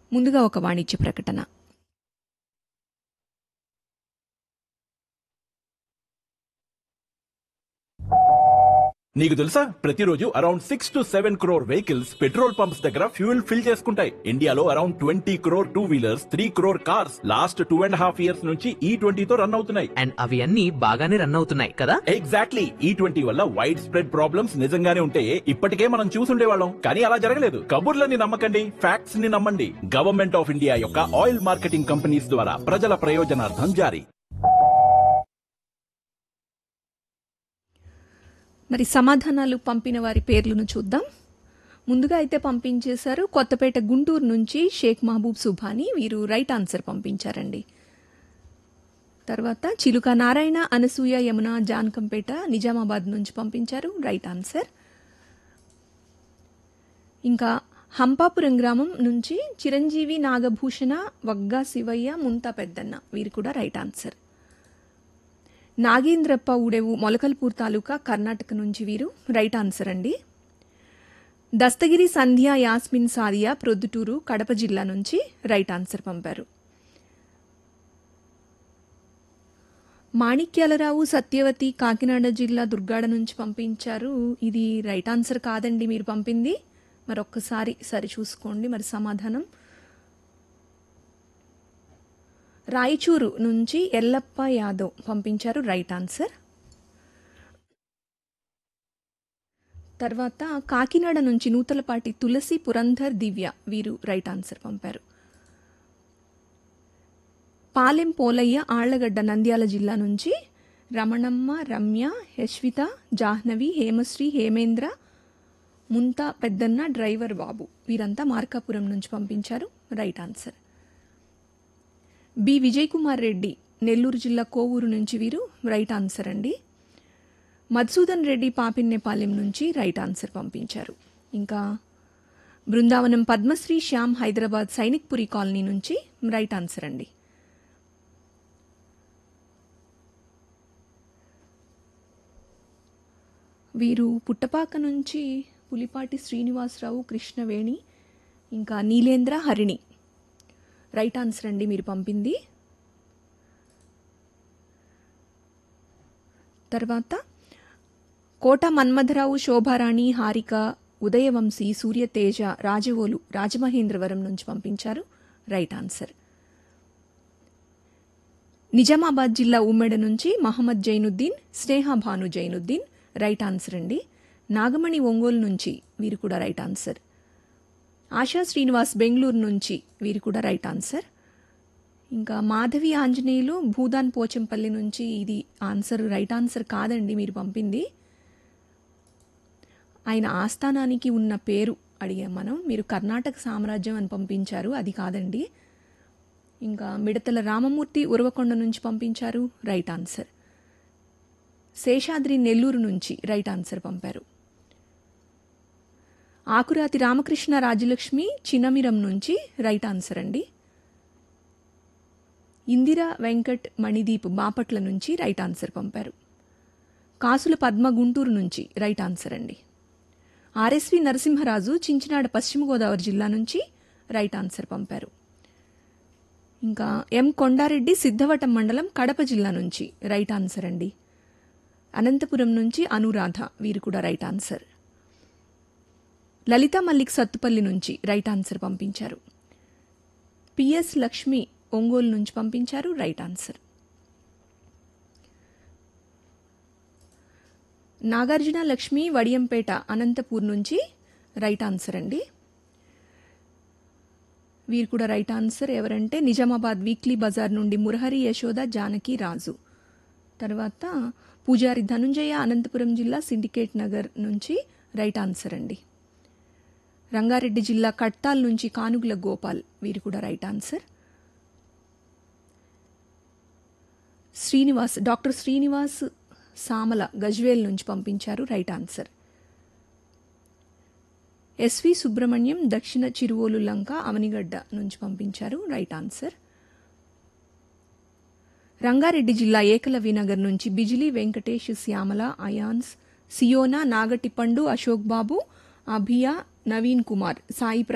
ముందుగా ఒక వాణిజ్య ప్రకటన నీకు తెలుసా ప్రతిరోజు around six to seven crore vehicles petrol pumps దగ్గర ఫ్యూయల్ ఫిల్ చేసుకుంటాయి ఇండియాలో around twenty crore two wheelers three crore cars last two and half years నుంచి ఈ ట్వంటీతో రన్ అవుతున్నాయి అండ్ అవి అన్ని బాగానే రన్ అవుతున్నాయి కదా ఎగ్జాక్ట్లీ ఈ ట్వంటీ వల్ల వైడ్ స్ప్రెడ్ ప్రాబ్లమ్స్ నిజంగానే ఉంటే ఇప్పటికే మనం చూసుండేవాళ్ళం కానీ అలా జరగలేదు కబుర్లని నమ్మకండి ఫ్యాక్ట్స్ ని నమ్మండి గవర్నమెంట్ ఆఫ్ ఇండియా యొక్క ఆయిల్ మార్కెటింగ్ కంపెనీస్ ద్వారా ప్రజల ప్రయోజనార్థం జారీ మరి సమాధానాలు పంపిన వారి పేర్లను చూద్దాం ముందుగా అయితే పంపించేశారు కొత్తపేట గుంటూరు నుంచి షేక్ మహబూబ్ సుభాని వీరు రైట్ ఆన్సర్ పంపించారండి తర్వాత చిలుక నారాయణ అనసూయ యమున జానకంపేట నిజామాబాద్ నుంచి పంపించారు రైట్ ఆన్సర్ ఇంకా హంపాపురం గ్రామం నుంచి చిరంజీవి నాగభూషణ వగ్గా శివయ్య ముంతా పెద్దన్న వీరు కూడా రైట్ ఆన్సర్ నాగేంద్రప్ప ఉడెవు మొలకల్పూర్ తాలూకా కర్ణాటక నుంచి వీరు రైట్ ఆన్సర్ అండి దస్తగిరి సంధ్య యాస్మిన్ సాదియా ప్రొద్దుటూరు కడప జిల్లా నుంచి రైట్ ఆన్సర్ పంపారు మాణిక్యాలరావు సత్యవతి కాకినాడ జిల్లా దుర్గాడ నుంచి పంపించారు ఇది రైట్ ఆన్సర్ కాదండి మీరు పంపింది మరొక్కసారి సరి చూసుకోండి మరి సమాధానం రాయచూరు నుంచి ఎల్లప్ప యాదవ్ పంపించారు రైట్ ఆన్సర్ తర్వాత కాకినాడ నుంచి నూతలపాటి తులసి పురంధర్ దివ్య వీరు రైట్ ఆన్సర్ పంపారు పాలెం పోలయ్య ఆళ్లగడ్డ నంద్యాల జిల్లా నుంచి రమణమ్మ రమ్య యశ్విత జాహ్నవి హేమశ్రీ హేమేంద్ర ముంతా పెద్దన్న డ్రైవర్ బాబు వీరంతా మార్కాపురం నుంచి పంపించారు right answer B Vijay Kumar Reddy Nellore జిల్లా కోవూరు నుంచి వీరు రైట్ ఆన్సర్ అండి మధుసూదన్ రెడ్డి పాపిన్నేపాలెం నుంచి రైట్ ఆన్సర్ పంపించారు ఇంకా బృందావనం పద్మశ్రీ శ్యామ్ హైదరాబాద్ సైనిక్పురి కాలనీ నుంచి రైట్ ఆన్సర్ అండి వీరు పుట్టపాక నుంచి పులిపాటి శ్రీనివాసరావు కృష్ణవేణి ఇంకా నీలేంద్ర హరిణి రైట్ ఆన్సర్ అండి మీరు పంపింది తర్వాత కోట మన్మథరావు శోభారాణి హారిక ఉదయవంశీ సూర్యతేజ రాజవోలు రాజమహేంద్రవరం నుంచి పంపించారు రైట్ ఆన్సర్ నిజామాబాద్ జిల్లా ఉమ్మెడ నుంచి మహమ్మద్ జైనుద్దీన్ స్నేహ భాను జైనుద్దీన్ రైట్ ఆన్సర్ అండి నాగమణి ఒంగోలు నుంచి వీరు కూడా రైట్ ఆన్సర్ ఆశా శ్రీనివాస్ బెంగళూరు నుంచి వీరు కూడా రైట్ ఆన్సర్ ఇంకా మాధవి ఆంజనేయులు భూదాన్ పోచంపల్లి నుంచి ఇది ఆన్సర్ రైట్ ఆన్సర్ కాదండి మీరు పంపింది ఆయన ఆస్థానానికి ఉన్న పేరు అడిగాం మనం మీరు కర్ణాటక సామ్రాజ్యం అని పంపించారు అది కాదండి ఇంకా మిడతల రామమూర్తి ఉరవకొండ నుంచి పంపించారు రైట్ ఆన్సర్ శేషాద్రి నెల్లూరు నుంచి రైట్ ఆన్సర్ పంపారు ఆకురాతి రామకృష్ణ రాజలక్ష్మి చినమిరం నుంచి రైట్ ఆన్సర్ అండి ఇందిరా వెంకట్ మణిదీప్ బాపట్ల నుంచి రైట్ ఆన్సర్ పంపారు కాసుల పద్మ గుంటూరు నుంచి రైట్ ఆన్సర్ అండి ఆర్ఎస్వి నరసింహరాజు చించినాడ పశ్చిమ గోదావరి జిల్లా నుంచి రైట్ ఆన్సర్ పంపారు ఇంకా ఎం కొండారెడ్డి సిద్ధవటం మండలం కడప జిల్లా నుంచి రైట్ ఆన్సర్ అండి అనంతపురం నుంచి అనురాధ వీరు కూడా రైట్ ఆన్సర్ లలిత మల్లిక్ సత్తుపల్లి నుంచి రైట్ ఆన్సర్ పంపించారు పిఎస్ లక్ష్మి ఒంగోలు నుంచి పంపించారు రైట్ ఆన్సర్ నాగార్జున లక్ష్మి వడియంపేట అనంతపూర్ నుంచి రైట్ ఆన్సర్ అండి వీరు కూడా రైట్ ఆన్సర్ ఎవరంటే నిజామాబాద్ వీక్లీ బజార్ నుండి మురహరి యశోద జానకి రాజు తర్వాత పూజారి ధనుంజయ అనంతపురం జిల్లా సిండికేట్ నగర్ నుంచి రైట్ ఆన్సర్ అండి రంగారెడ్డి జిల్లా కట్టాల్ నుంచి కానుగుల గోపాల్ వీరు కూడా right answer Srinivas doctor Srinivas Samala Gajwel నుంచి పంపించారు రైట్ ఆన్సర్ ఎస్వి సుబ్రహ్మణ్యం దక్షిణ చిరువోలు లంక అవనిగడ్డ నుంచి పంపించారు రైట్ ఆన్సర్ రంగారెడ్డి జిల్లా ఏకలవ్య నగర్ నుంచి బిజిలీ వెంకటేష్ శ్యామల అయాన్స్ సియోనా నాగటిపండు అశోక్ బాబు అభియా నవీన్ కుమార్ సాయి